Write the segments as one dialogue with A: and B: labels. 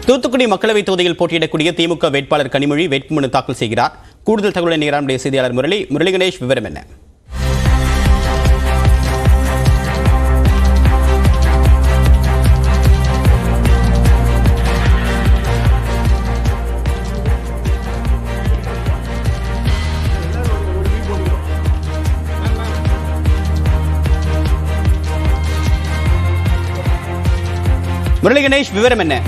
A: தூத்துக்குடி மக்களவைத் தொகுதியில் போட்டியிடக்கூடிய திமுக வேட்பாளர் கனிமொழி வேட்புமனு தாக்கல் செய்கிறார் கூடுதல் தகவலை நேராக நம்முடைய செய்தியாளர் முரளி முரளி கணேஷ் விவரம் என்ன முரளி கணேஷ் விவரம் என்ன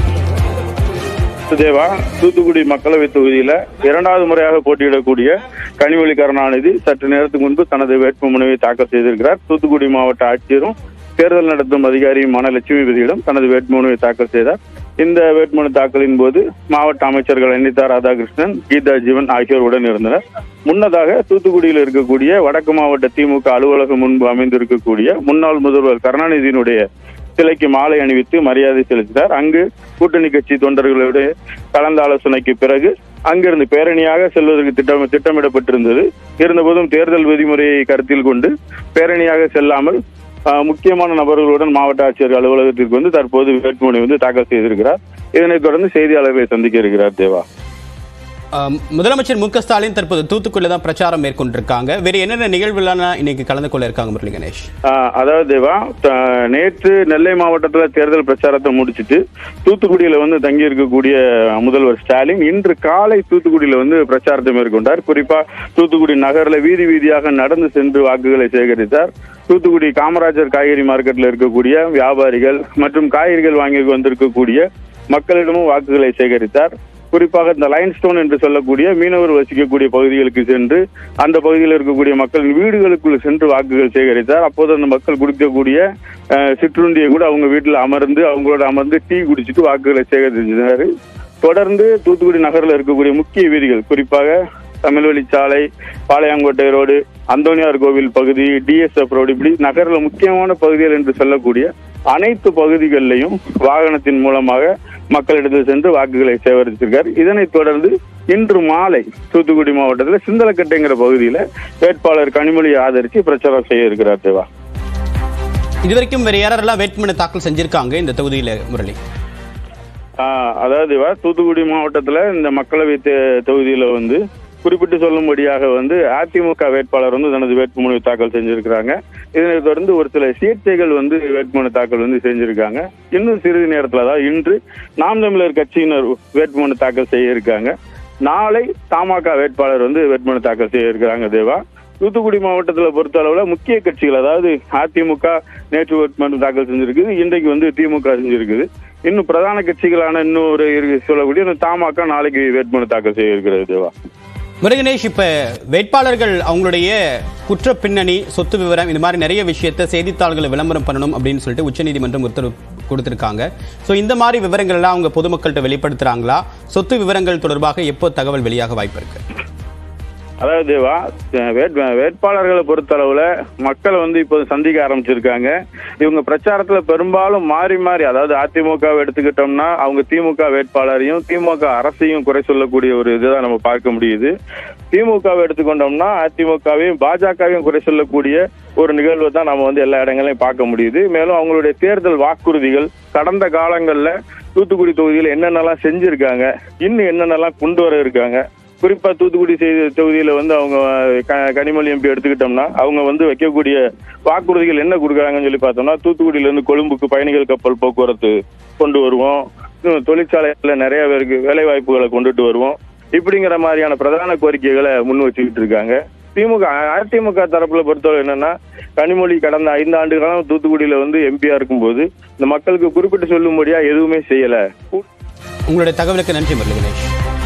B: தேவா தூத்துக்குடி மக்களவைத் தொகுதியில இரண்டாவது முறையாக போட்டியிடக்கூடிய கனிமொழி கருணாநிதி சற்று நேரத்துக்கு முன்பு தனது வேட்புமனுவை தாக்கல் செய்திருக்கிறார் தூத்துக்குடி மாவட்ட ஆட்சியரும் தேர்தல் நடத்தும் அதிகாரியுமான லட்சுமிபதியிடம் தனது வேட்புமனுவை தாக்கல் செய்தார் இந்த வேட்புமனு தாக்கலின் போது மாவட்ட அமைச்சர்கள் அனிதா ராதாகிருஷ்ணன் கீதா ஜீவன் ஆகியோர் உடன் இருந்தனர் முன்னதாக தூத்துக்குடியில் இருக்கக்கூடிய வடக்கு மாவட்ட திமுக அலுவலகம் முன்பு அமைந்திருக்கக்கூடிய முன்னாள் முதல்வர் கருணாநிதியினுடைய சிலைக்கு மாலை அணிவித்து மரியாதை செலுத்தினார் அங்கு கூட்டணி கட்சி தொண்டர்களோடு கலந்த ஆலோசனைக்கு பிறகு அங்கிருந்து பேரணியாக செல்வதற்கு திட்டம் திட்டமிடப்பட்டிருந்தது இருந்தபோதும் தேர்தல் விதிமுறையை கருத்தில் கொண்டு பேரணியாக செல்லாமல் ஆஹ், முக்கியமான நபர்களுடன் மாவட்ட ஆட்சியர் அலுவலகத்திற்கு வந்து தற்போது வேட்புமனு வந்து தாக்கல் செய்திருக்கிறார் இதனைத் தொடர்ந்து செய்தியாளர்களை சந்திக்க இருக்கிறார் தேவா
A: ஆம், முதலமைச்சர் மு க ஸ்டாலின் தற்போது தூத்துக்குடியில் தான் பிரச்சாரம் மேற்கொண்டிருக்காங்க வேறு என்னென்ன நிகழ்வுலாம் இன்னைக்கு கலந்து கொள்ள இருக்காங்க முரளி கணேஷ்
B: ஆஹ் அதாவது தேவா த- நேற்று நெல்லை மாவட்டத்துல தேர்தல் பிரச்சாரத்தை முடிச்சிட்டு தூத்துக்குடியில வந்து தங்கி இருக்கக்கூடிய முதல்வர் ஸ்டாலின் இன்று காலை தூத்துக்குடியில வந்து பிரச்சாரத்தை மேற்கொண்டார் குறிப்பா தூத்துக்குடி நகர்ல வீதி வீதியாக நடந்து சென்று வாக்குகளை சேகரித்தார் தூத்துக்குடி காமராஜர் காய்கறி மார்க்கெட்ல இருக்கக்கூடிய வியாபாரிகள் மற்றும் காய்கறிகள் வாங்கி வந்திருக்கக்கூடிய மக்களிடமும் வாக்குகளை சேகரித்தார் குறிப்பாக இந்த லைன் ஸ்டோன் என்று சொல்லக்கூடிய மீனவர் வசிக்கக்கூடிய பகுதிகளுக்கு சென்று அந்த பகுதியில் இருக்கக்கூடிய மக்களின் வீடுகளுக்குள் சென்று வாக்குகள் சேகரித்தார் அப்போது அந்த மக்கள் குடிக்கக்கூடிய அஹ், சிற்றுண்டியை கூட அவங்க வீட்டில் அமர்ந்து அவங்களோட அமர்ந்து டீ குடிச்சிட்டு வாக்குகளை சேகரித்தார் தொடர்ந்து தூத்துக்குடி நகரில் இருக்கக்கூடிய முக்கிய வீதிகள் குறிப்பாக தமிழ்வழிச்சாலை பாளையங்கோட்டை ரோடு அந்தோனியார் கோவில் பகுதி டிஎஸ்எஃப் ரோடு இப்படி நகரில் முக்கியமான பகுதிகள் என்று சொல்லக்கூடிய அனைத்து பகுதிகளிலையும் வாகனத்தின் மூலமாக மக்களிடத்தில் சென்று வாக்குகளை சேகரித்திருக்கார் இதனைத் தொடர்ந்து இன்று மாலை தூத்துக்குடி மாவட்டத்தில் சிந்தலக்கட்டைங்கிற பகுதியில் வேட்பாளர் கனிமொழியை ஆதரித்து பிரச்சாரம் செய்ய இருக்கிறார் தேவா
A: இதுவரைக்கும் வேறு யாரெல்லாம் வேட்புமனு தாக்கல் செஞ்சிருக்காங்க இந்த தொகுதியில் முரளி
B: ஆஹ் அதாவது இவ தூத்துக்குடி மாவட்டத்துல இந்த மக்களவை தே- தொகுதியில வந்து குறிப்பிட்டு சொல்லும்படியாக வந்து அதிமுக வேட்பாளர் வந்து தனது வேட்புமனு தாக்கல் செஞ்சிருக்கிறாங்க இதனைத் தொடர்ந்து ஒரு சில சுயேட்சைகள் வந்து வேட்புமனு தாக்கல் வந்து செஞ்சிருக்காங்க இன்னும் சிறிது நேரத்துல அதாவது இன்று நாம் தமிழர் கட்சியினர் வேட்புமனு தாக்கல் செய்ய இருக்காங்க நாளை தமாக வேட்பாளர் வந்து வேட்புமனு தாக்கல் செய்ய இருக்கிறாங்க தேவா தூத்துக்குடி மாவட்டத்தில் பொறுத்த அளவுல முக்கிய கட்சிகள் அதாவது அதிமுக நேற்று வேட்புமனு தாக்கல் செஞ்சிருக்குது இன்றைக்கு வந்து திமுக செஞ்சிருக்குது இன்னும் பிரதான கட்சிகளான இன்னும் ஒரு இருக்கு சொல்லக்கூடிய இந்த தமாக நாளைக்கு வேட்புமனு தாக்கல் செய்ய இருக்கிறது தேவா
A: முரளி கணேஷ் இப்ப வேட்பாளர்கள் அவங்களுடைய குற்ற பின்னணி சொத்து விவரம் இந்த மாதிரி நிறைய விஷயத்தை செய்தித்தாள்களை விளம்பரம் பண்ணணும் அப்படின்னு சொல்லிட்டு உச்சநீதிமன்றம் உத்தரவு கொடுத்திருக்காங்க ஸோ இந்த மாதிரி விவரங்கள் எல்லாம் அவங்க பொதுமக்கள்கிட்ட வெளிப்படுத்துறாங்களா சொத்து விவரங்கள் தொடர்பாக எப்போ தகவல் வெளியாக வாய்ப்பு இருக்கு
B: அதாவது தேவா வேட்- வேட்பாளர்களை பொறுத்தளவுல மக்களை வந்து இப்போ சந்திக்க ஆரம்பிச்சிருக்காங்க இவங்க பிரச்சாரத்துல பெரும்பாலும் மாறி மாறி அதாவது அதிமுக வை எடுத்துக்கிட்டோம்னா அவங்க திமுக வேட்பாளரையும் திமுக அரசையும் குறை சொல்லக்கூடிய ஒரு இதுதான் நம்ம பார்க்க முடியுது திமுகவை எடுத்துக்கொண்டோம்னா அதிமுகவையும் பாஜகவையும் குறை சொல்லக்கூடிய ஒரு நிகழ்வை தான் நம்ம வந்து எல்லா இடங்களையும் பார்க்க முடியுது மேலும் அவங்களுடைய தேர்தல் வாக்குறுதிகள் கடந்த காலங்கள்ல தூத்துக்குடி தொகுதியில் என்னென்னலாம் செஞ்சிருக்காங்க இன்னும் என்னென்னலாம் கொண்டு வர இருக்காங்க குறிப்பா தூத்துக்குடி செய்தி தொகுதியில வந்து அவங்க க- கனிமொழி எம்பி எடுத்துக்கிட்டோம்னா அவங்க வந்து வைக்கக்கூடிய வாக்குறுதிகள் என்ன கொடுக்குறாங்கன்னு சொல்லி பார்த்தோம்னா தூத்துக்குடியில இருந்து கொழும்புக்கு பயணிகள் கப்பல் போக்குவரத்து கொண்டு வருவோம் இன்னும் தொழிற்சாலைகள்ல நிறைய பேருக்கு வேலை வாய்ப்புகளை கொண்டுட்டு வருவோம் இப்படிங்கிற மாதிரியான பிரதான கோரிக்கைகளை முன் வச்சுக்கிட்டு இருக்காங்க திமுக அதிமுக தரப்புல பொறுத்தவரை என்னன்னா கனிமொழி கடந்த ஐந்து ஆண்டு காலம் தூத்துக்குடியில வந்து எம்பியா இருக்கும்போது இந்த மக்களுக்கு குறிப்பிட்டு சொல்லும்படியா எதுவுமே செய்யல
A: உங்களுடைய தகவலுக்கு நன்றி முரளி கணேஷ்